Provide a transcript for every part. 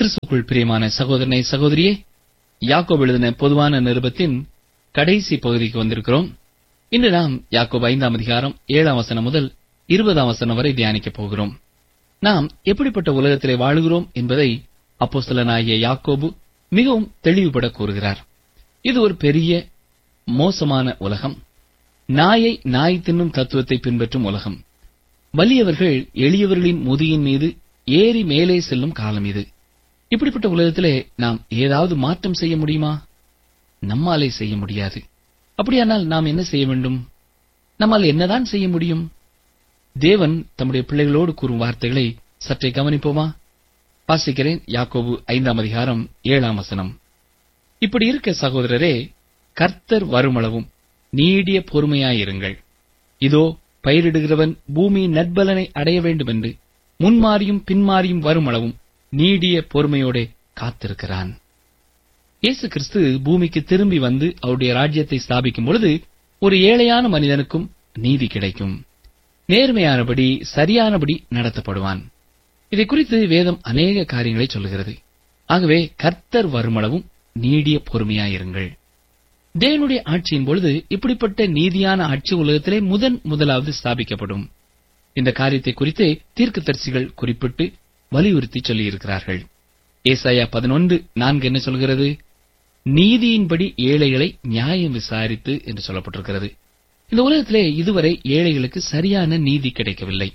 கிறிஸ்துக்குள் பிரியமான சகோதரனை சகோதரியே யாக்கோப் எழுதின பொதுவான நிருபத்தின் கடைசி பகுதிக்கு வந்திருக்கிறோம் இன்று நாம் யாக்கோப் ஐந்தாம் அதிகாரம் ஏழாம் வசனம் முதல் இருபதாம் வசனம் வரை தியானிக்கப் போகிறோம் நாம் எப்படிப்பட்ட உலகத்திலே வாழுகிறோம் என்பதை அப்போஸ்தலனாகிய யாக்கோபு மிகவும் தெளிவுபட கூறுகிறார் இது ஒரு பெரிய மோசமான உலகம் நாயை நாய் தின்னும் தத்துவத்தை பின்பற்றும் உலகம் வலியவர்கள் எளியவர்களின் முதியின் மீது ஏறி மேலே செல்லும் காலம் இது இப்படிப்பட்ட உலகத்திலே நாம் ஏதாவது மாற்றம் செய்ய முடியுமா நம்மாலே செய்ய முடியாது அப்படியானால் நாம் என்ன செய்ய வேண்டும் நம்மால் என்னதான் செய்ய முடியும் தேவன் தம்முடைய பிள்ளைகளோடு கூறும் வார்த்தைகளை சற்றே கவனிப்போமா வாசிக்கிறேன் யாக்கோபு ஐந்தாம் அதிகாரம் ஏழாம் வசனம் இப்படி இருக்க சகோதரரே கர்த்தர் வருமளவும் நீடிய பொறுமையாயிருங்கள் இதோ பயிரிடுகிறவன் பூமியின் நற்பலனை அடைய வேண்டும் என்று முன்மாறியும் பின்மாறியும் வருமளவும் நீடிய பொறுமையோட காத்திருக்கிறான் இயேசு கிறிஸ்து பூமிக்கு திரும்பி வந்து அவருடைய ராஜ்யத்தை ஸ்தாபிக்கும் பொழுது ஒரு ஏழையான மனிதனுக்கும் நீதி கிடைக்கும் நேர்மையானபடி சரியானபடி நடத்தப்படுவான் இதை குறித்து வேதம் அநேக காரியங்களை சொல்லுகிறது ஆகவே கர்த்தர் வருமளவும் நீடிய பொறுமையாயிருங்கள் தேவனுடைய ஆட்சியின் பொழுது இப்படிப்பட்ட நீதியான ஆட்சி உலகத்திலே முதன் முதலாவது ஸ்தாபிக்கப்படும் இந்த காரியத்தை குறித்து தீர்க்கதரிசிகள் குறிப்பிட்டு வலியுறுத்தி சொல்லியிருக்கிறார்கள் ஏசாயா பதினொன்று நான்கு என்ன சொல்கிறது நீதியின்படி ஏழைகளை நியாயம் விசாரித்து என்று சொல்லப்பட்டிருக்கிறது இந்த உலகத்திலே இதுவரை ஏழைகளுக்கு சரியான நீதி கிடைக்கவில்லை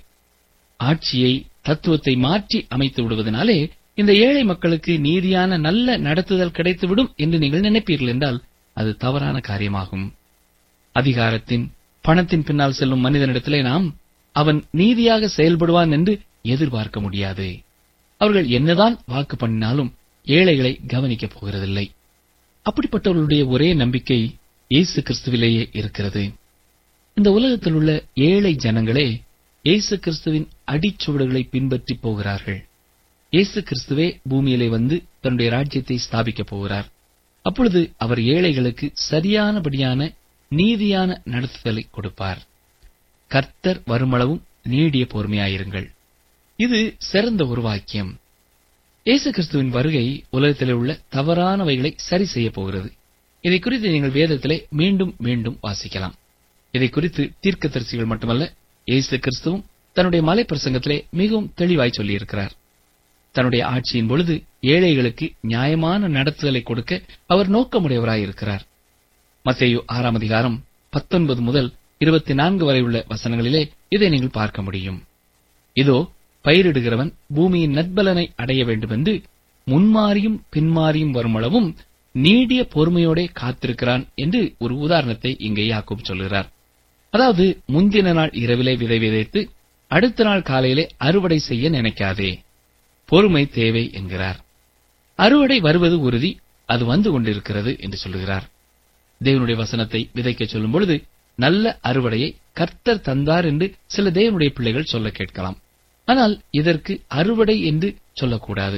ஆட்சியை தத்துவத்தை மாற்றி அமைத்து விடுவதனாலே இந்த ஏழை மக்களுக்கு நீதியான நல்ல நடத்துதல் கிடைத்துவிடும் என்று நீங்கள் நினைப்பீர்கள் என்றால் அது தவறான காரியமாகும் அதிகாரத்தின் பணத்தின் பின்னால் செல்லும் மனிதனிடத்திலே நாம் அவன் நீதியாக செயல்படுவான் என்று எதிர்பார்க்க முடியாது அவர்கள் என்னதான் வாக்கு பண்ணினாலும் ஏழைகளை கவனிக்கப் போகிறதில்லை அப்படிப்பட்டவர்களுடைய ஒரே நம்பிக்கை இயேசு கிறிஸ்துவிலேயே இருக்கிறது இந்த உலகத்தில் உள்ள ஏழை ஜனங்களே இயேசு கிறிஸ்துவின் அடிச்சுவடுகளை பின்பற்றி போகிறார்கள் இயேசு கிறிஸ்துவே பூமியிலே வந்து தன்னுடைய ராஜ்யத்தை ஸ்தாபிக்கப் போகிறார் அப்பொழுது அவர் ஏழைகளுக்கு சரியானபடியான நீதியான நடத்துதலை கொடுப்பார் கர்த்தர் வருமளவும் நீடிய பொறுமையாயிருங்கள் இது சிறந்த ஒரு வாக்கியம் இயேசு கிறிஸ்துவின் வருகை உலகத்திலே உள்ள தவறானவைகளை சரி செய்யப் போகிறது இதை குறித்து நீங்கள் வேதத்திலே மீண்டும் மீண்டும் வாசிக்கலாம் இதை குறித்து தீர்க்கதரிசிகள் மட்டுமல்ல இயேசு கிறிஸ்துவும் தன்னுடைய மலை பிரசங்கத்திலே மிகவும் தெளிவாய் சொல்லியிருக்கிறார் தன்னுடைய ஆட்சியின் பொழுது ஏழைகளுக்கு நியாயமான நடத்துதலை கொடுக்க அவர் நோக்கமுடையவராயிருக்கிறார் மத்தேயு ஆறாம் அதிகாரம் பத்தொன்பது முதல் இருபத்தி நான்கு வரை உள்ள வசனங்களிலே இதை நீங்கள் பார்க்க முடியும் இதோ பயிரிடுகிறவன் பூமியின் நற்பலனை அடைய வேண்டுமென்று முன்மாறியும் பின்மாறியும் வருமளவும் நீடிய பொறுமையோடே காத்திருக்கிறான் என்று ஒரு உதாரணத்தை இங்கே யாக்கோப் சொல்கிறார் அதாவது முந்தின நாள் இரவிலே விதை விதைத்து அடுத்த நாள் காலையிலே அறுவடை செய்ய நினைக்காதே பொறுமை தேவை என்கிறார் அறுவடை வருவது உறுதி அது வந்து கொண்டிருக்கிறது என்று சொல்லுகிறார் தேவனுடைய வசனத்தை விதைக்கச் சொல்லும் பொழுது நல்ல அறுவடையை கர்த்தர் தந்தார் என்று சில தேவனுடைய பிள்ளைகள் சொல்ல கேட்கலாம் ஆனால் இதற்கு அறுவடை என்று சொல்லக்கூடாது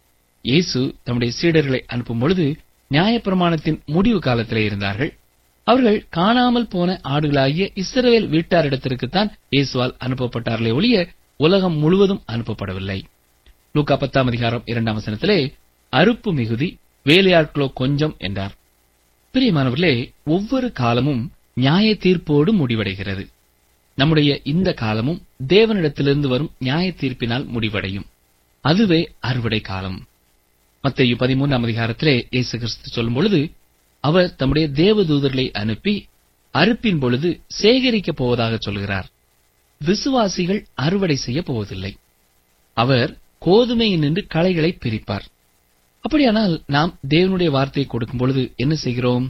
இயேசு தம்முடைய சீடர்களை அனுப்பும் பொழுது நியாயப்பிரமாணத்தின் முடிவு காலத்திலே இருந்தார்கள் அவர்கள் காணாமல் போன ஆடுகளாகிய இஸ்ரவேல் வீட்டாரிடத்திற்குத்தான் இயேசுவால் அனுப்பப்பட்டார்களே ஒழிய உலகம் முழுவதும் அனுப்பப்படவில்லை லூக்கா பத்தாம் அதிகாரம் இரண்டாம் வசனத்திலே அறுப்பு மிகுதி வேலையாட்களோ கொஞ்சம் என்றார் பிரியமானவர்களே ஒவ்வொரு காலமும் நியாய தீர்ப்போடு முடிவடைகிறது நம்முடைய இந்த காலமும் தேவனிடத்திலிருந்து வரும் நியாய தீர்ப்பினால் முடிவடையும் அதுவே அறுவடை காலம் மத்திய பதிமூன்றாம் அதிகாரத்திலே இயேசு கிறிஸ்து சொல்லும் பொழுது அவர் தம்முடைய தேவதூதர்களை அனுப்பி அறுப்பின் பொழுது சேகரிக்கப் போவதாக சொல்கிறார் விசுவாசிகள் அறுவடை செய்ய போவதில்லை அவர் கோதுமையில் நின்று களைகளை பிரிப்பார் அப்படியானால் நாம் தேவனுடைய வார்த்தையை கொடுக்கும் பொழுது என்ன செய்கிறோம்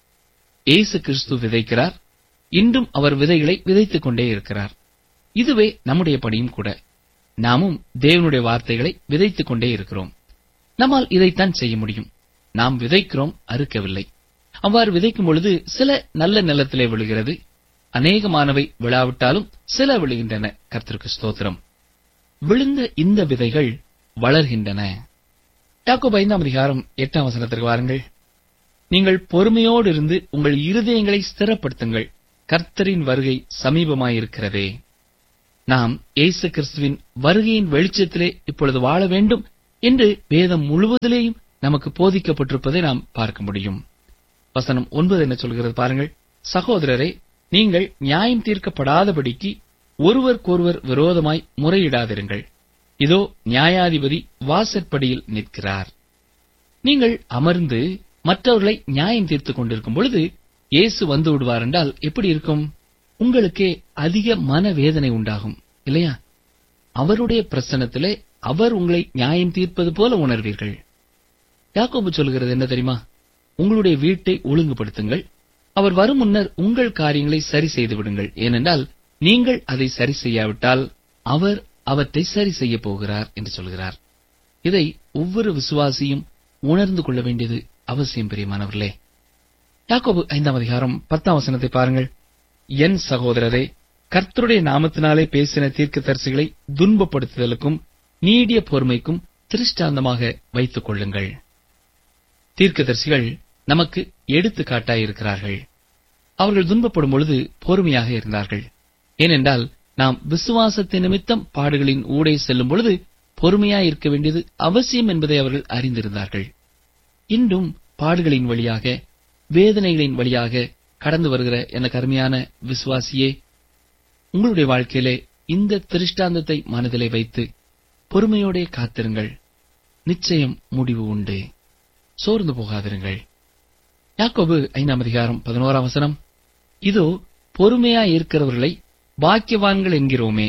இயேசு கிறிஸ்து விதைக்கிறார் இன்றும் அவர் விதைகளை விதைத்துக் கொண்டே இருக்கிறார் இதுவே நம்முடைய பணியும் கூட நாமும் தேவனுடைய வார்த்தைகளை விதைத்துக் கொண்டே இருக்கிறோம் நம்மால் இதைத்தான் செய்ய முடியும் நாம் விதைக்கிறோம் அறுக்கவில்லை அவ்வாறு விதைக்கும் பொழுது சில நல்ல நிலத்திலே விழுகிறது அநேகமானவை விழாவிட்டாலும் சில விழுகின்றன கர்த்தருக்கு ஸ்தோத்திரம் விழுந்த இந்த விதைகள் வளர்கின்றன யாக்கோபு ஐந்தாம் அதிகாரம் எட்டாம் வசனத்திற்கு வாருங்கள் நீங்கள் பொறுமையோடு இருந்து உங்கள் இருதயங்களை ஸ்திரப்படுத்துங்கள் கர்த்தரின் வருகை சமீபமாயிருக்கிறதே நாம் இயேசு கிறிஸ்துவின் வருகையின் வெளிச்சத்திலே இப்பொழுது வாழ வேண்டும் என்று வேதம் முழுவதிலேயும் நமக்கு போதிக்கப்பட்டிருப்பதை நாம் பார்க்க முடியும் வசனம் ஒன்பது என்ன சொல்கிறது பாருங்கள் சகோதரரே நீங்கள் நியாயம் தீர்க்கப்படாதபடிக்கு ஒருவருக்கொருவர் விரோதமாய் முறையிடாதிருங்கள் இதோ நியாயாதிபதி வாசற்படியில் நிற்கிறார் நீங்கள் அமர்ந்து மற்றவர்களை நியாயம் தீர்த்துக் கொண்டிருக்கும் பொழுது இயேசு வந்து விடுவார் என்றால் எப்படி இருக்கும் உங்களுக்கே அதிக மனவேதனை உண்டாகும் இல்லையா அவருடைய பிரசன்னத்திலே அவர் உங்களை நியாயம் தீர்ப்பது போல உணர்வீர்கள் யாக்கோபு சொல்கிறது என்ன தெரியுமா உங்களுடைய வீட்டை ஒழுங்குபடுத்துங்கள் அவர் வரும் முன்னர் உங்கள் காரியங்களை சரி செய்து விடுங்கள் ஏனென்றால் நீங்கள் அதை சரி செய்யாவிட்டால் அவர் அவற்றை சரி செய்யப் போகிறார் என்று சொல்கிறார் இதை ஒவ்வொரு விசுவாசியும் உணர்ந்து கொள்ள வேண்டியது அவசியம் பிரியமானவர்களே யாக்கோபு ஐந்தாம் அதிகாரம் பத்தாம் வசனத்தை பாருங்கள் என் சகோதரரே கர்த்தருடைய நாமத்தினாலே பேசின தீர்க்கதரிசிகளை துன்பப்படுத்துதலுக்கும் நீடிய பொறுமைக்கும் திருஷ்டாந்தமாக வைத்துக் கொள்ளுங்கள் தீர்க்கதரிசிகள் நமக்கு எடுத்துக்காட்டாயிருக்கிறார்கள் அவர்கள் துன்பப்படும் பொழுது பொறுமையாக இருந்தார்கள் ஏனென்றால் நாம் விசுவாசத்தின் நிமித்தம் பாடுகளின் ஊடே செல்லும் பொழுது பொறுமையாயிருக்க வேண்டியது அவசியம் என்பதை அவர்கள் அறிந்திருந்தார்கள் இன்றும் பாடுகளின் வழியாக வேதனைகளின் வழியாக கடந்து வருகிற எனக்கு அருமையான விசுவாசியே உங்களுடைய வாழ்க்கையிலே இந்த திருஷ்டாந்தத்தை மனதிலே வைத்து பொறுமையோடே காத்திருங்கள் நிச்சயம் முடிவு உண்டு சோர்ந்து போகாதிருங்கள் யாக்கோபு ஐந்தாம் அதிகாரம் பதினோராம் வசனம் இதோ பொறுமையாய் இருக்கிறவர்களை பாக்கியவான்கள் என்கிறோமே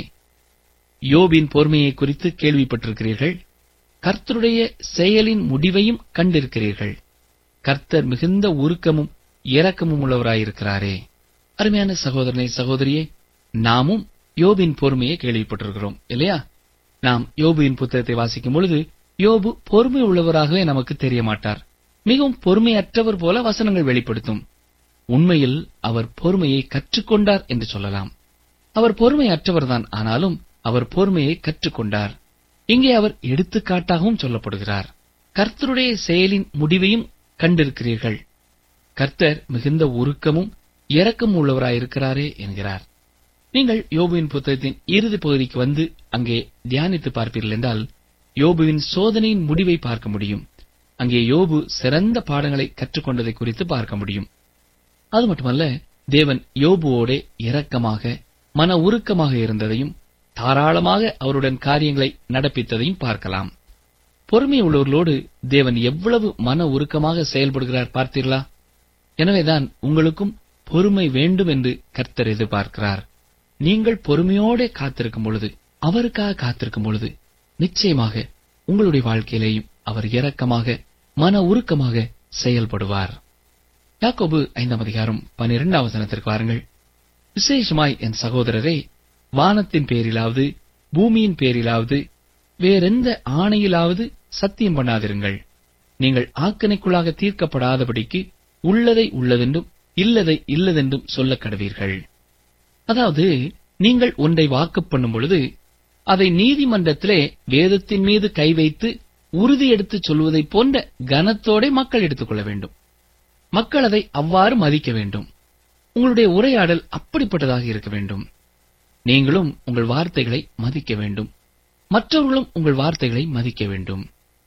யோபின் பொறுமையை குறித்து கேள்விப்பட்டிருக்கிறீர்கள் கர்த்தருடைய செயலின் முடிவையும் கண்டிருக்கிறீர்கள் கர்த்தர் மிகுந்த உருக்கமும் இரக்கமும் உள்ளவராயிருக்கிறாரே அருமையான சகோதரனை சகோதரியே நாமும் யோபின் பொறுமையை கேள்விப்பட்டிருக்கிறோம் இல்லையா நாம் யோபுவின் புத்தகத்தை வாசிக்கும் பொழுது யோபு பொறுமை உள்ளவராகவே நமக்கு தெரிய மாட்டார் மிகவும் பொறுமையற்றவர் போல வசனங்கள் வெளிப்படுத்தும் உண்மையில் அவர் பொறுமையை கற்றுக்கொண்டார் என்று சொல்லலாம் அவர் பொறுமையற்றவர்தான் ஆனாலும் அவர் பொறுமையை கற்றுக்கொண்டார் இங்கே அவர் எடுத்துக்காட்டாகவும் சொல்லப்படுகிறார் கர்த்தருடைய செயலின் முடிவையும் கண்டிருக்கிறீர்கள் கர்த்தர் மிகுந்த உருக்கமும் இரக்கமும் உள்ளவராயிருக்கிறாரே என்கிறார் நீங்கள் யோபுவின் புத்தகத்தின் இறுதி பகுதிக்கு வந்து அங்கே தியானித்து பார்ப்பீர்கள் என்றால் யோபுவின் சோதனையின் முடிவை பார்க்க முடியும் அங்கே யோபு சிறந்த பாடங்களை கற்றுக்கொண்டதை குறித்து பார்க்க முடியும் அது மட்டுமல்ல தேவன் யோபுவோடே இரக்கமாக மன உருக்கமாக இருந்ததையும் தாராளமாக அவருடன் காரியங்களை நடப்பித்ததையும் பார்க்கலாம் பொறுமை உள்ளவர்களோடு தேவன் எவ்வளவு மன உருக்கமாக செயல்படுகிறார் பார்த்தீர்களா எனவேதான் உங்களுக்கும் பொறுமை வேண்டும் என்று கர்த்தர் எதிர்பார்க்கிறார் நீங்கள் பொறுமையோടെ காத்திருக்கும் பொழுது அவருக்காக காத்திருக்கும் பொழுது நிச்சயமாக உங்களுடைய வாழ்க்கையிலேயும் அவர் இரக்கமாக மன உருக்கமாக செயல்படுவார் யாக்கோபு ஐந்தாம் அதிகாரம் பனிரெண்டாம் வசனத்திற்கு வாருங்கள் விசேஷமாய் என் சகோதரரே வானத்தின் பேரிலாவது பூமியின் பேரிலாவது வேறெந்த ஆணையிலாவது சத்தியம் பண்ணாதிருங்கள் நீங்கள் ஆக்கனைக்குள்ளாக தீர்க்கப்படாதபடிக்கு உள்ளதை உள்ளதென்றும் இல்லதை இல்லதென்றும் சொல்லக் கடவீர்கள் அதாவது நீங்கள் ஒன்றை வாக்கு பண்ணும் பொழுது அதை நீதிமன்றத்திலே வேதத்தின் மீது கை வைத்து உறுதி எடுத்துச் சொல்வதைப் போன்ற கனத்தோட மக்கள் எடுத்துக்கொள்ள வேண்டும் மக்கள் அதை அவ்வாறு மதிக்க வேண்டும் உங்களுடைய உரையாடல் அப்படிப்பட்டதாக இருக்க வேண்டும் நீங்களும் உங்கள் வார்த்தைகளை மதிக்க வேண்டும் மற்றவர்களும் உங்கள் வார்த்தைகளை மதிக்க வேண்டும்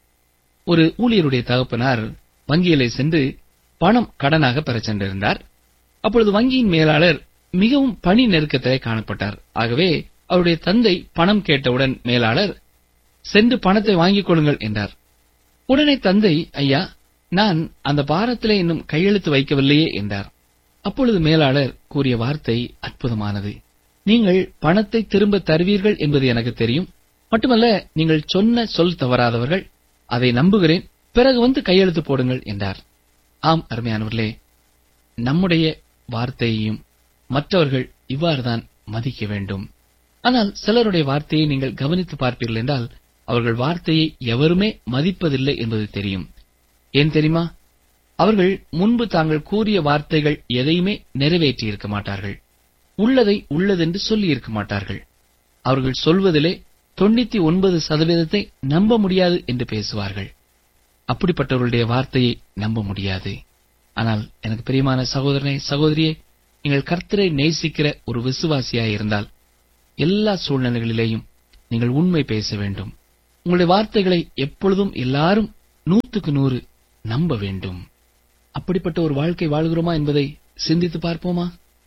ஒரு ஊழியருடைய தகப்பனார் வங்கியிலே சென்று பணம் கடனாக பெறச் சென்றிருந்தார் அப்பொழுது வங்கியின் மேலாளர் மிகவும் பணி நெருக்கத்திலே காணப்பட்டார் ஆகவே அவருடைய தந்தை பணம் கேட்டவுடன் மேலாளர் சென்று பணத்தை வாங்கிக் கொள்ளுங்கள் என்றார் உடனே தந்தை ஐயா நான் அந்த பாரத்திலே இன்னும் கையெழுத்து வைக்கவில்லையே என்றார் அப்பொழுது மேலாளர் கூறிய வார்த்தை அற்புதமானது நீங்கள் பணத்தை திரும்ப தருவீர்கள் என்பது எனக்கு தெரியும் மட்டுமல்ல நீங்கள் சொன்ன சொல் தவறாதவர்கள் அதை நம்புகிறேன் பிறகு வந்து கையெழுத்து போடுங்கள் என்றார் ஆம் அருமையானவர்களே நம்முடைய வார்த்தையையும் மற்றவர்கள் இவ்வாறுதான் மதிக்க வேண்டும் ஆனால் சிலருடைய வார்த்தையை நீங்கள் கவனித்து பார்ப்பீர்கள் என்றால் அவர்கள் வார்த்தையை எவருமே மதிப்பதில்லை என்பது தெரியும் ஏன் தெரியுமா அவர்கள் முன்பு தாங்கள் கூறிய வார்த்தைகள் எதையுமே நிறைவேற்றி இருக்க மாட்டார்கள் உள்ளதை உள்ளதென்று சொல்லி இருக்க மாட்டார்கள் அவர்கள் சொல்வதிலே தொண்ணூத்தி ஒன்பது சதவீதத்தை நம்ப முடியாது என்று பேசுவார்கள் அப்படிப்பட்டவர்களுடைய வார்த்தையை நம்ப முடியாது ஆனால் எனக்கு பிரியமான சகோதரனே சகோதரியே நீங்கள் கர்த்தரை நேசிக்கிற ஒரு விசுவாசியாய் இருந்தால் எல்லா சூழ்நிலைகளிலேயும் நீங்கள் உண்மை பேச வேண்டும் உங்களுடைய வார்த்தைகளை எப்பொழுதும் எல்லாரும் நூற்றுக்கு நூறு நம்ப வேண்டும் அப்படிப்பட்ட ஒரு வாழ்க்கை வாழ்கிறோமா என்பதை சிந்தித்து பார்ப்போமா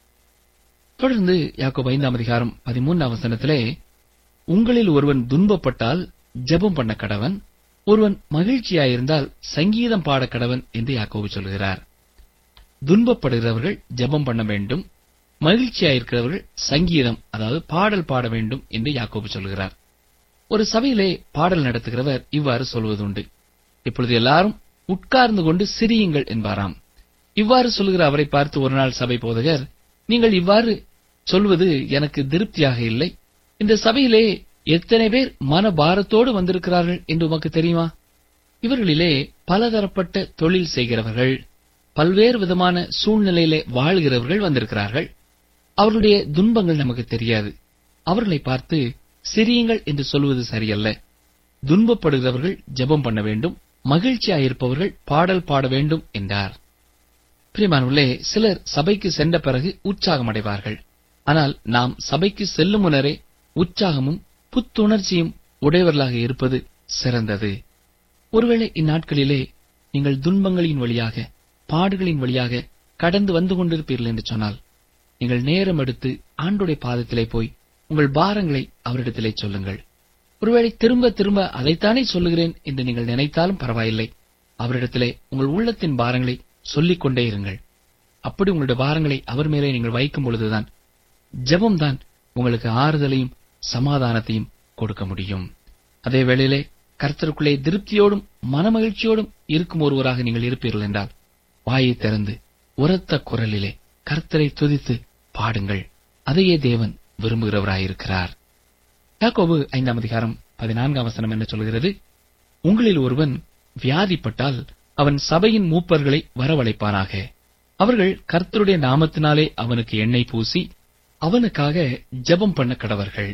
தொடர்ந்து யாக்கோபு ஐந்தாம் அதிகாரம் பதிமூன்றாம் வசனத்திலே உங்களில் ஒருவன் துன்பப்பட்டால் ஜெபம் பண்ண கடவன் ஒருவன் மகிழ்ச்சியாயிருந்தால் சங்கீதம் பாட கடவன் என்று யாக்கோபு சொல்கிறார் துன்பப்படுகிறவர்கள் ஜெபம் பண்ண வேண்டும் மகிழ்ச்சியாயிருக்கிறவர்கள் சங்கீதம் அதாவது பாடல் பாட வேண்டும் என்று யாக்கோபு சொல்கிறார் ஒரு சபையிலே பாடல் நடத்துகிறவர் இவ்வாறு சொல்வதுண்டு இப்பொழுது எல்லாரும் உட்கார்ந்து கொண்டு சிரியுங்கள் என்பாராம் இவ்வாறு சொல்கிற அவரை பார்த்து ஒரு நாள் சபை போதகர் நீங்கள் இவ்வாறு சொல்வது எனக்கு திருப்தியாக இல்லை இந்த சபையிலே எத்தனை பேர் மன பாரத்தோடு வந்திருக்கிறார்கள் என்று உமக்கு தெரியுமா இவர்களிலே பலதரப்பட்ட தொழில் செய்கிறவர்கள் பல்வேறு விதமான சூழ்நிலையிலே வாழ்கிறவர்கள் வந்திருக்கிறார்கள் அவர்களுடைய துன்பங்கள் நமக்கு தெரியாது அவர்களை பார்த்து சிரியுங்கள் என்று சொல்வது சரியல்ல துன்பப்படுகிறவர்கள் ஜெபம் பண்ண வேண்டும் மகிழ்ச்சியாயிருப்பவர்கள் பாடல் பாட வேண்டும் என்றார் பிரியமானவர்களே சிலர் சபைக்கு சென்ற பிறகு உற்சாகம் அடைவார்கள் ஆனால் நாம் சபைக்கு செல்லும் முன்னரே உற்சாகமும் புத்துணர்ச்சியும் உடையவர்களாக இருப்பது சிறந்தது ஒருவேளை இந்நாட்களிலே நீங்கள் துன்பங்களின் வழியாக பாடுகளின் வழியாக கடந்து வந்து கொண்டிருப்பீர்கள் என்று சொன்னால் நீங்கள் நேரம் எடுத்து ஆண்டுடைய பாதத்திலே போய் உங்கள் பாரங்களை அவரிடத்திலே சொல்லுங்கள் ஒருவேளை திரும்ப திரும்ப அதைத்தானே சொல்லுகிறேன் என்று நீங்கள் நினைத்தாலும் பரவாயில்லை அவரிடத்திலே உங்கள் உள்ளத்தின் பாரங்களை சொல்லிக் கொண்டே இருங்கள் அப்படி உங்களுடைய பாரங்களை அவர் மேலே நீங்கள் வைக்கும் பொழுதுதான் ஜெபம்தான் உங்களுக்கு ஆறுதலையும் சமாதானத்தையும் கொடுக்க முடியும் அதே வேளையிலே கர்த்தருக்குள்ளே திருப்தியோடும் மனமகிழ்ச்சியோடும் இருக்கும் ஒருவராக நீங்கள் இருப்பீர்கள் என்றால் வாயை திறந்து உரத்த குரலிலே கர்த்தரை துதித்து பாடுங்கள் அதையே தேவன் விரும்புகிறவராயிருக்கிறார் யாக்கோபு ஐந்தாம் அதிகாரம் பதினான்காம் வசனம் என்ன சொல்கிறது உங்களில் ஒருவன் வியாதிப்பட்டால் அவன் சபையின் மூப்பர்களை வரவழைப்பானாக அவர்கள் கர்த்தருடைய நாமத்தினாலே அவனுக்கு எண்ணெய் பூசி அவனுக்காக ஜெபம் பண்ண கடவர்கள்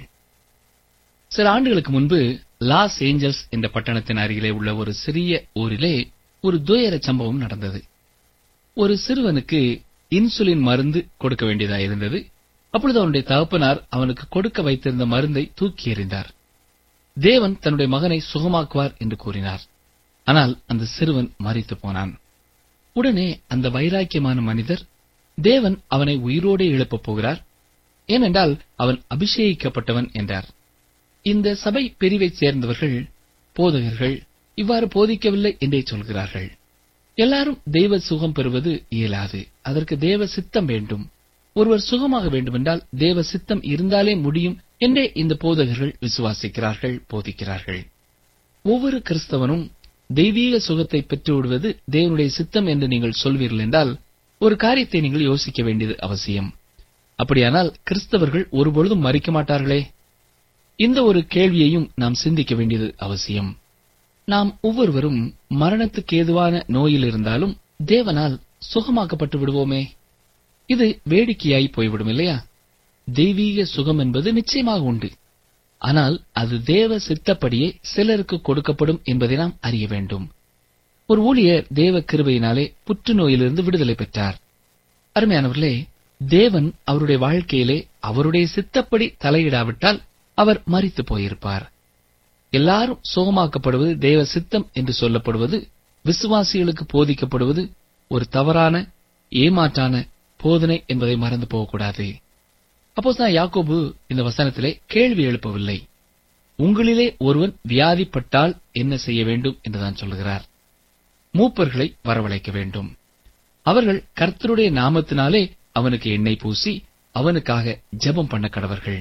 சில ஆண்டுகளுக்கு முன்பு லாஸ் ஏஞ்சல்ஸ் என்ற பட்டணத்தின் அருகிலே உள்ள ஒரு சிறிய ஊரிலே ஒரு துயர சம்பவம் நடந்தது ஒரு சிறுவனுக்கு இன்சுலின் மருந்து கொடுக்க வேண்டியதா இருந்தது அப்பொழுது அவனுடைய தகப்பனார் அவனுக்கு கொடுக்க வைத்திருந்த மருந்தை தூக்கி எறிந்தார் தேவன் தன்னுடைய மகனை சுகமாக்குவார் என்று கூறினார் ஆனால் அந்த சிறுவன் மறித்து போனான் உடனே அந்த வைராக்கியமான மனிதர் தேவன் அவனை உயிரோடே எழுப்பப் போகிறார் ஏனென்றால் அவன் அபிஷேகிக்கப்பட்டவன் என்றார் இந்த சபை பிரிவைச் சேர்ந்தவர்கள் போதகர்கள் இவ்வாறு போதிக்கவில்லை என்றே சொல்கிறார்கள் எல்லாரும் தெய்வ சுகம் பெறுவது இயலாது அதற்கு தேவ சித்தம் வேண்டும் ஒருவர் சுகமாக வேண்டுமென்றால் தேவ சித்தம் இருந்தாலே முடியும் என்றே இந்த போதகர்கள் விசுவாசிக்கிறார்கள் போதிக்கிறார்கள் ஒவ்வொரு கிறிஸ்தவனும் தெய்வீக சுகத்தை பெற்றுவிடுவது தேவனுடைய சித்தம் என்று நீங்கள் சொல்வீர்கள் என்றால் ஒரு காரியத்தை நீங்கள் யோசிக்க வேண்டியது அவசியம் அப்படியானால் கிறிஸ்தவர்கள் ஒருபொழுதும் மறிக்க மாட்டார்களே இந்த ஒரு கேள்வியையும் நாம் சிந்திக்க வேண்டியது அவசியம் நாம் ஒவ்வொருவரும் மரணத்துக்கு ஏதுவான நோயில் இருந்தாலும் தேவனால் சுகமாக்கப்பட்டு விடுவோமே இது வேடிக்கையாய் போய்விடும் இல்லையா தெய்வீக சுகம் என்பது நிச்சயமாக உண்டு ஆனால் அது தேவ சித்தப்படியே சிலருக்கு கொடுக்கப்படும் என்பதை நாம் அறிய வேண்டும் ஒரு ஊழியர் தேவ கிருபையினாலே புற்றுநோயிலிருந்து விடுதலை பெற்றார் அருமையானவர்களே தேவன் அவருடைய வாழ்க்கையிலே அவருடைய சித்தப்படி தலையிடாவிட்டால் அவர் மறித்து போயிருப்பார் எல்லாரும் சுகமாக்கப்படுவது தேவ சித்தம் என்று சொல்லப்படுவது விசுவாசிகளுக்கு போதிக்கப்படுவது ஒரு தவறான ஏமாற்றான போதனை என்பதை மறந்து போகக்கூடாது அப்போஸ்தலன் யாக்கோபு இந்த வசனத்திலே கேள்வி எழுப்பவில்லை உங்களிலே ஒருவன் வியாதிப்பட்டால் என்ன செய்ய வேண்டும் என்றுதான் சொல்கிறார் மூப்பர்களை வரவழைக்க வேண்டும் அவர்கள் கர்த்தருடைய நாமத்தினாலே அவனுக்கு எண்ணெய் பூசி அவனுக்காக ஜெபம் பண்ண கடவர்கள்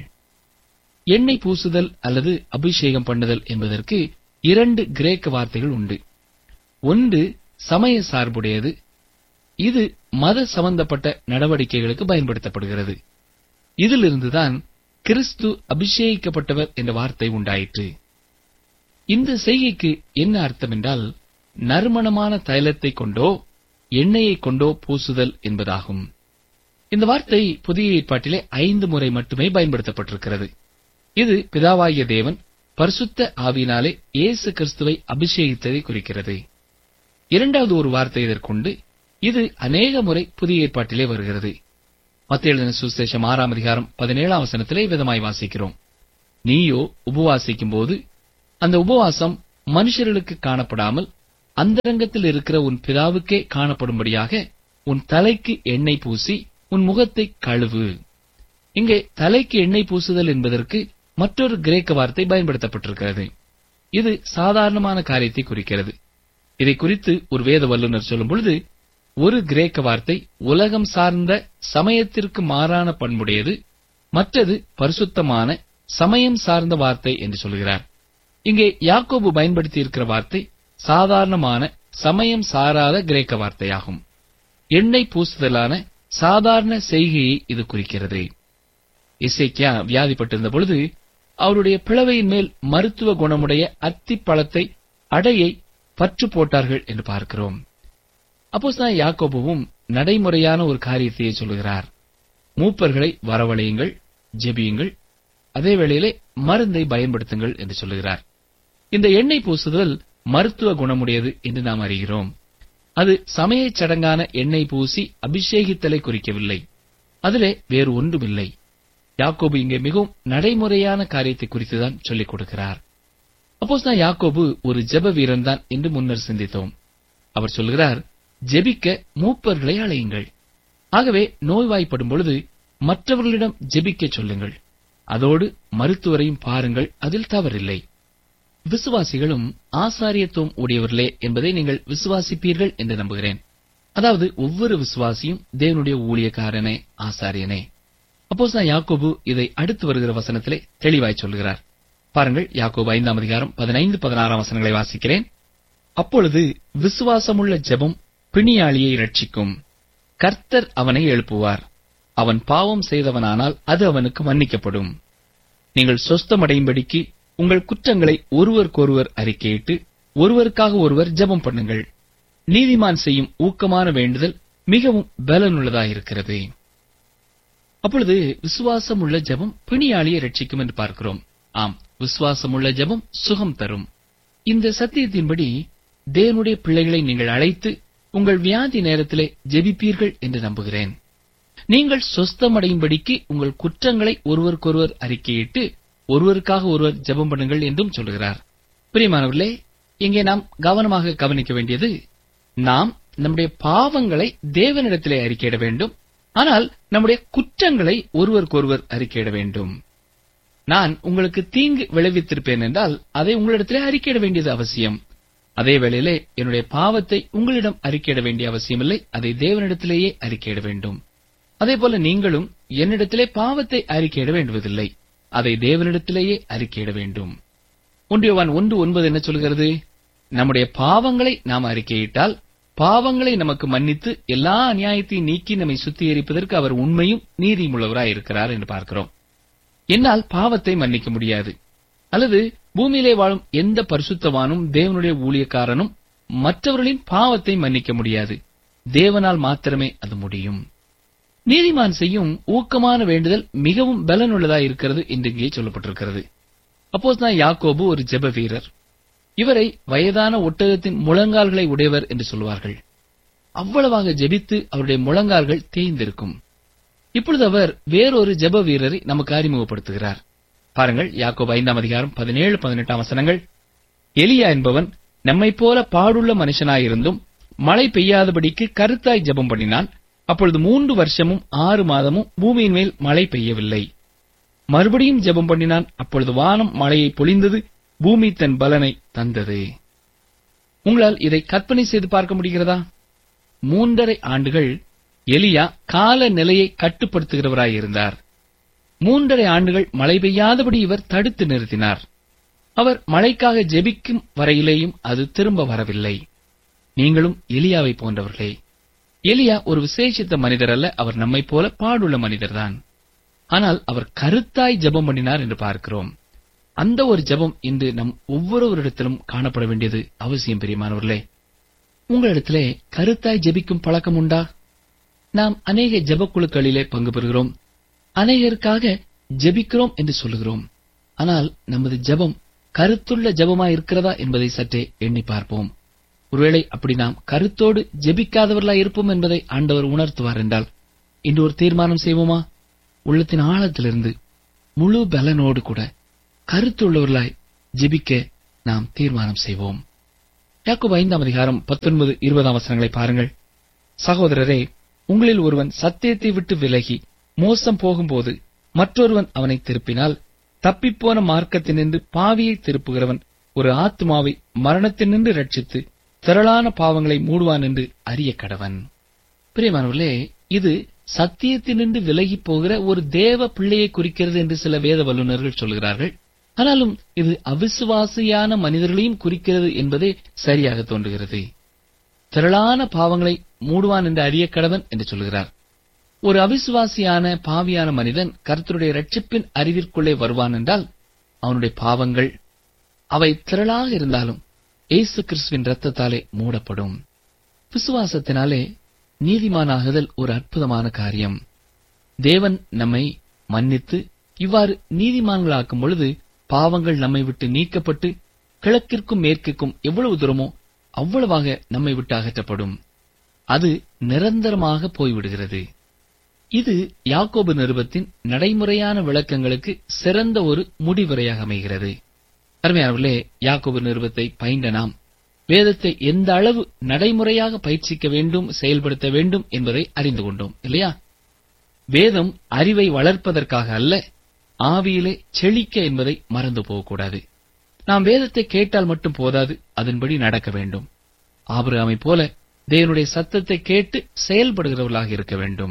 எண்ணெய் பூசுதல் அல்லது அபிஷேகம் பண்ணுதல் என்பதற்கு இரண்டு கிரேக்க வார்த்தைகள் உண்டு ஒன்று சமய சார்புடையது இது மத சம்பந்தப்பட்ட நடவடிக்கைகளுக்கு பயன்படுத்தப்படுகிறது இதிலிருந்துதான் கிறிஸ்து அபிஷேகிக்கப்பட்டவர் என்ற வார்த்தை உண்டாயிற்று இந்த செய்கைக்கு என்ன அர்த்தம் என்றால் நறுமணமான தைலத்தை கொண்டோ எண்ணெயை கொண்டோ பூசுதல் என்பதாகும் இந்த வார்த்தை புதிய ஏற்பாட்டிலே ஐந்து முறை மட்டுமே பயன்படுத்தப்பட்டிருக்கிறது இது பிதாவாகிய தேவன் பரிசுத்த ஆவியினாலே இயேசு கிறிஸ்துவை அபிஷேகித்ததை குறிக்கிறது இரண்டாவது ஒரு வார்த்தை இதற்குண்டு இது அநேக முறை புதிய ஏற்பாட்டிலே வருகிறது மத்திய எழுதின சுசேஷம் ஆறாம் அதிகாரம் பதினேழாம் வசனத்திலே விதமாய் வாசிக்கிறோம் நீயோ உபவாசிக்கும் போது அந்த உபவாசம் மனுஷர்களுக்கு காணப்படாமல் அந்தரங்கத்தில் இருக்கிற உன் பிதாவுக்கே காணப்படும்படியாக உன் தலைக்கு எண்ணெய் பூசி உன் முகத்தை கழுவு இங்கே தலைக்கு எண்ணெய் பூசுதல் என்பதற்கு மற்றொரு கிரேக்க வார்த்தை பயன்படுத்தப்பட்டிருக்கிறது இது சாதாரணமான காரியத்தை குறிக்கிறது இதை குறித்து ஒரு வேத வல்லுநர் சொல்லும் பொழுது ஒரு கிரேக்க வார்த்தை உலகம் சார்ந்த சமயத்திற்கு மாறான பண்புடையது மற்றது பரிசுத்தமான சமயம் சார்ந்த வார்த்தை என்று சொல்கிறார் இங்கே யாக்கோபு பயன்படுத்தி இருக்கிற வார்த்தை சாதாரணமான சமயம் சாராத கிரேக்க வார்த்தையாகும் எண்ணெய் பூசுதலான சாதாரண செய்கையை இது குறிக்கிறது இசைக்கியா வியாதிப்பட்டிருந்த பொழுது அவருடைய பிளவையின் மேல் மருத்துவ குணமுடைய அத்திப்பழத்தை அடையை பற்று போட்டார்கள் என்று பார்க்கிறோம் அப்போஸ்தான் யாக்கோபுவும் நடைமுறையான ஒரு காரியத்தையே சொல்லுகிறார் மூப்பர்களை வரவழையுங்கள் ஜெபியுங்கள் அதே வேளையிலே மருந்தை பயன்படுத்துங்கள் என்று சொல்லுகிறார் இந்த எண்ணெய் பூசுதல் மருத்துவ குணமுடையது என்று நாம் அறிகிறோம் அது சமயச் சடங்கான எண்ணெய் பூசி அபிஷேகித்தலை குறிக்கவில்லை அதிலே வேறு ஒன்றுமில்லை யாக்கோபு இங்கே மிகவும் நடைமுறையான காரியத்தை குறித்துதான் சொல்லிக் கொடுக்கிறார் அப்போஸ் யாக்கோபு ஒரு ஜெப வீரன் தான் என்று முன்னர் சிந்தித்தோம் அவர் சொல்கிறார் ஜெபிக்க மூப்பர்களை அழையுங்கள் ஆகவே நோய்வாய்ப்படும் பொழுது மற்றவர்களிடம் ஜெபிக்கச் சொல்லுங்கள் அதோடு மருத்துவரையும் பாருங்கள் அதில் தவறில்லை விசுவாசிகளும் ஆசாரியத்துவம் உடையவர்களே என்பதை நீங்கள் விசுவாசிப்பீர்கள் என்று நம்புகிறேன் அதாவது ஒவ்வொரு விசுவாசியும் தேவனுடைய ஊழியக்காரனே ஆசாரியனே அப்போஸ் யாக்கோபு இதை அடுத்து வருகிற வசனத்திலே தெளிவாய் சொல்கிறார் பாருங்கள் யாக்கோபு ஐந்தாம் அதிகாரம் பதினைந்து பதினாறாம் வசனங்களை வாசிக்கிறேன் அப்பொழுது விசுவாசமுள்ள ஜெபம் பிணியாளியை ரட்சிக்கும் கர்த்தர் அவனை எழுப்புவார் அவன் பாவம் செய்தவனானால் அது அவனுக்கு மன்னிக்கப்படும் நீங்கள் சொஸ்தமடையும்படிக்கு உங்கள் குற்றங்களை ஒருவருக்கொருவர் அறிக்கையிட்டு ஒருவருக்காக ஒருவர் ஜெபம் பண்ணுங்கள் நீதிமான் செய்யும் ஊக்கமான வேண்டுதல் மிகவும் பலனுள்ளதாயிருக்கிறது அப்பொழுது விசுவாசம் உள்ள ஜெபம் பிணியாளியை ரட்சிக்கும் என்று பார்க்கிறோம் ஆம் விசுவாசம் உள்ள ஜெபம் சுகம் தரும் இந்த சத்தியத்தின்படி தேவனுடைய பிள்ளைகளை நீங்கள் அழைத்து உங்கள் வியாதி நேரத்திலே ஜெபிப்பீர்கள் என்று நம்புகிறேன் நீங்கள் சொஸ்தமடையும்படிக்கு உங்கள் குற்றங்களை ஒருவருக்கொருவர் அறிக்கையிட்டு ஒருவருக்காக ஒருவர் ஜெபம் பண்ணுங்கள் என்றும் சொல்கிறார் பிரியமானவர்களே இங்கே நாம் கவனமாக கவனிக்க வேண்டியது நாம் நம்முடைய பாவங்களை தேவனிடத்திலே அறிக்கையிட வேண்டும் ஆனால் நம்முடைய குற்றங்களை ஒருவருக்கொருவர் அறிக்கையிட வேண்டும் நான் உங்களுக்கு தீங்கு விளைவித்திருப்பேன் என்றால் அதை உங்களிடத்திலே அறிக்கையிட வேண்டியது அவசியம் அதே வேளையிலே என்னுடைய பாவத்தை உங்களிடம் அறிக்கையிட வேண்டிய அவசியமில்லை அதை தேவனிடத்திலேயே அறிக்கையிட வேண்டும் அதே போல நீங்களும் என்னிடத்திலே பாவத்தை அறிக்கையிட வேண்டுவதில்லை அதை தேவனிடத்திலேயே அறிக்கையிட வேண்டும் ஒன்றியவான் ஒன்று ஒன்பது என்ன சொல்கிறது நம்முடைய பாவங்களை நாம் அறிக்கையிட்டால் பாவங்களை நமக்கு மன்னித்து எல்லா அநியாயத்தையும் நீக்கி நம்மை சுத்திகரிப்பதற்கு அவர் உண்மையும் நீதியுள்ளவராய் இருக்கிறார் என்று பார்க்கிறோம் என்னால் பாவத்தை மன்னிக்க முடியாது அல்லது பூமியிலே வாழும் எந்த பரிசுத்தவானும் தேவனுடைய ஊழியக்காரனும் மற்றவர்களின் பாவத்தை மன்னிக்க முடியாது தேவனால் மாத்திரமே அது முடியும் நீதிமான் செய்யும் ஊக்கமான வேண்டுதல் மிகவும் பலனுள்ளதாய் இருக்கிறது என்று இங்கே சொல்லப்பட்டிருக்கிறது அப்போஸ் தான் யாக்கோபு ஒரு ஜெப வீரர் இவரை வயதான ஒட்டகத்தின் முழங்கால்களை உடையவர் என்று சொல்வார்கள் அவ்வளவாக ஜெபித்து அவருடைய முழங்கால்கள் தேய்ந்திருக்கும் இப்பொழுது அவர் வேறொரு ஜெப வீரரை நமக்கு அறிமுகப்படுத்துகிறார் பாருங்கள் யாக்கோபு ஐந்தாம் அதிகாரம் பதினேழு பதினெட்டாம் வசனங்கள் எலியா என்பவன் நம்மைப் போல பாடுள்ள மனுஷனாயிருந்தும் மழை பெய்யாதபடிக்கு கருத்தாய் ஜெபம் பண்ணினான் அப்பொழுது மூன்று வருஷமும் ஆறு மாதமும் பூமியின் மேல் மழை பெய்யவில்லை மறுபடியும் ஜெபம் பண்ணினான் அப்பொழுது வானம் மழையை பொழிந்தது பூமி தன் பலனை தந்தது உங்களால் இதை கற்பனை செய்து பார்க்க முடிகிறதா மூன்றரை ஆண்டுகள் எலியா கால நிலையை கட்டுப்படுத்துகிறவராயிருந்தார் மூன்றரை ஆண்டுகள் மழை பெய்யாதபடி இவர் தடுத்து நிறுத்தினார் அவர் மழைக்காக ஜெபிக்கும் வரையிலேயும் அது திரும்ப வரவில்லை நீங்களும் எலியாவை போன்றவர்களே எலியா ஒரு விசேஷித்த மனிதர் அல்ல அவர் நம்மைப் போல பாடுள்ள மனிதர்தான் ஆனால் அவர் கருத்தாய் ஜெபம் பண்ணினார் என்று பார்க்கிறோம் அந்த ஒரு ஜெபம் இன்று நம் ஒவ்வொருவரிடத்திலும் காணப்பட வேண்டியது அவசியம் பெரியமானவர்களே உங்களிடத்திலே கருத்தாய் ஜெபிக்கும் பழக்கம் உண்டா நாம் அநேக ஜெபக்குழுக்களிலே பங்கு பெறுகிறோம் அநேகருக்காக ஜெபிக்கிறோம் என்று சொல்லுகிறோம் ஆனால் நமது ஜெபம் கருத்துள்ள ஜெபமாய் இருக்கிறதா என்பதை சற்றே எண்ணி பார்ப்போம் ஒருவேளை அப்படி நாம் கருத்தோடு ஜெபிக்காதவர்களாய் இருப்போம் என்பதை ஆண்டவர் உணர்த்துவார் என்றால் இன்று ஒரு தீர்மானம் செய்வோமா உள்ளத்தின் ஆழத்திலிருந்து முழு பலனோடு கூட கருத்துள்ளவர்களாய் ஜெபிக்க நாம் தீர்மானம் செய்வோம் யாக்கோபு ஐந்தாம் அதிகாரம் பத்தொன்பது இருபதாம் வசனங்களை பாருங்கள் சகோதரரே உங்களில் ஒருவன் சத்தியத்தை விட்டு விலகி மோசம் போகும்போது மற்றொருவன் அவனை திருப்பினால் தப்பிப்போன மார்க்கத்தினின்று பாவியை திருப்புகிறவன் ஒரு ஆத்மாவை மரணத்தினின்று ரட்சித்து திரளான பாவங்களை மூடுவான் என்று அறிய கடவன் பிரியமானவர்களே இது சத்தியத்தினின்று விலகி போகிற ஒரு தேவ பிள்ளையை குறிக்கிறது என்று சில வேத வல்லுநர்கள் சொல்கிறார்கள் ஆனாலும் இது அவிசுவாசியான மனிதர்களையும் குறிக்கிறது என்பதே சரியாக தோன்றுகிறது திரளான பாவங்களை மூடுவான் என்று அறிய கடவன் என்று சொல்கிறார் ஒரு அவிசுவாசியான பாவியான மனிதன் கர்த்தருடைய ரட்சிப்பின் அறிவிற்குள்ளே வருவான் என்றால் அவனுடைய பாவங்கள் அவை திரளாக இருந்தாலும் இயேசு கிறிஸ்துவின் ரத்தத்தாலே மூடப்படும் விசுவாசத்தினாலே நீதிமானாகுதல் ஒரு அற்புதமான காரியம் தேவன் நம்மை மன்னித்து இவ்வாறு நீதிமான்களாக்கும் பொழுது பாவங்கள் நம்மை விட்டு நீக்கப்பட்டு கிழக்கிற்கும் மேற்கிற்கும் எவ்வளவு தூரமோ அவ்வளவாக நம்மை விட்டு அகற்றப்படும் அது நிரந்தரமாக போய்விடுகிறது இது யாக்கோபு நிருபத்தின் நடைமுறையான விளக்கங்களுக்கு சிறந்த ஒரு முடிவுரையாக அமைகிறது அருமையானவர்களே யாக்கோபு நிருபத்தை பயின்ற நாம் வேதத்தை எந்த அளவு நடைமுறையாக பயிற்சிக்க வேண்டும் செயல்படுத்த வேண்டும் என்பதை அறிந்து கொண்டோம் இல்லையா வேதம் அறிவை வளர்ப்பதற்காக அல்ல ஆவியிலே செழிக்க என்பதை மறந்து போகக்கூடாது நாம் வேதத்தை கேட்டால் மட்டும் போதாது அதன்படி நடக்க வேண்டும் ஆபிரகாமை போல தேவனுடைய சத்தத்தை கேட்டு செயல்படுகிறவர்களாக இருக்க வேண்டும்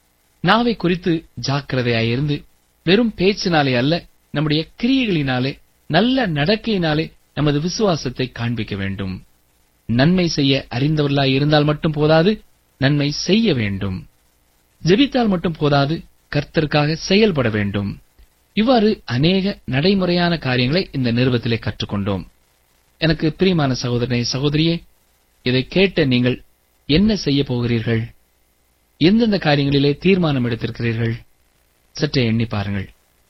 நாவை குறித்து ஜாக்கிரதையாயிருந்து வெறும் பேச்சினாலே அல்ல நம்முடைய கிரியைகளினாலே நல்ல நடக்கையினாலே நமது விசுவாசத்தை காண்பிக்க வேண்டும் நன்மை செய்ய அறிந்தவர்களாய் இருந்தால் மட்டும் போதாது நன்மை செய்ய வேண்டும் ஜெபித்தால் மட்டும் போதாது கர்த்தருக்காக செயல்பட வேண்டும் இவ்வாறு அநேக நடைமுறையான காரியங்களை இந்த நிறுவத்திலே கற்றுக்கொண்டோம் எனக்கு பிரியமான சகோதரனே சகோதரியே இதை கேட்ட நீங்கள் என்ன செய்ய போகிறீர்கள் எந்தெந்த காரியங்களிலே தீர்மானம் எடுத்திருக்கிறீர்கள் சற்றே எண்ணி பாருங்கள்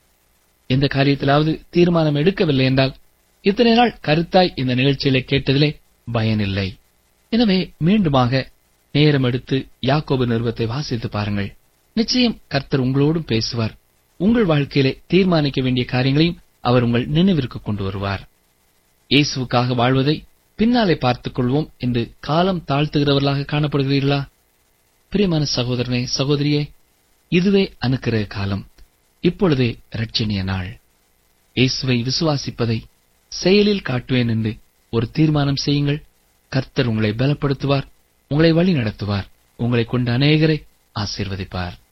எந்த காரியத்திலாவது தீர்மானம் எடுக்கவில்லை என்றால் இத்தனை நாள் கருத்தாய் இந்த நிகழ்ச்சியிலே கேட்டதிலே பயனில்லை எனவே மீண்டுமாக நேரம் எடுத்து யாக்கோபு நிறுவத்தை வாசித்து பாருங்கள் நிச்சயம் கர்த்தர் உங்களோடும் பேசுவார் உங்கள் வாழ்க்கையிலே தீர்மானிக்க வேண்டிய காரியங்களையும் அவர் உங்கள் நினைவிற்கு கொண்டு வருவார் இயேசுவுக்காக வாழ்வதை பின்னாலே பார்த்துக் கொள்வோம் என்று காலம் தாழ்த்துகிறவர்களாக காணப்படுகிறீர்களா பிரியமான சகோதரனே சகோதரியே இதுவே அனுக்கிரக காலம் இப்பொழுதே ரட்சணிய நாள் இயேசுவை விசுவாசிப்பதை செயலில் காட்டுவேன் என்று ஒரு தீர்மானம் செய்யுங்கள் கர்த்தர் உங்களை பலப்படுத்துவார் உங்களை வழி நடத்துவார் உங்களை கொண்டு அநேகரை ஆசீர்வதிப்பார்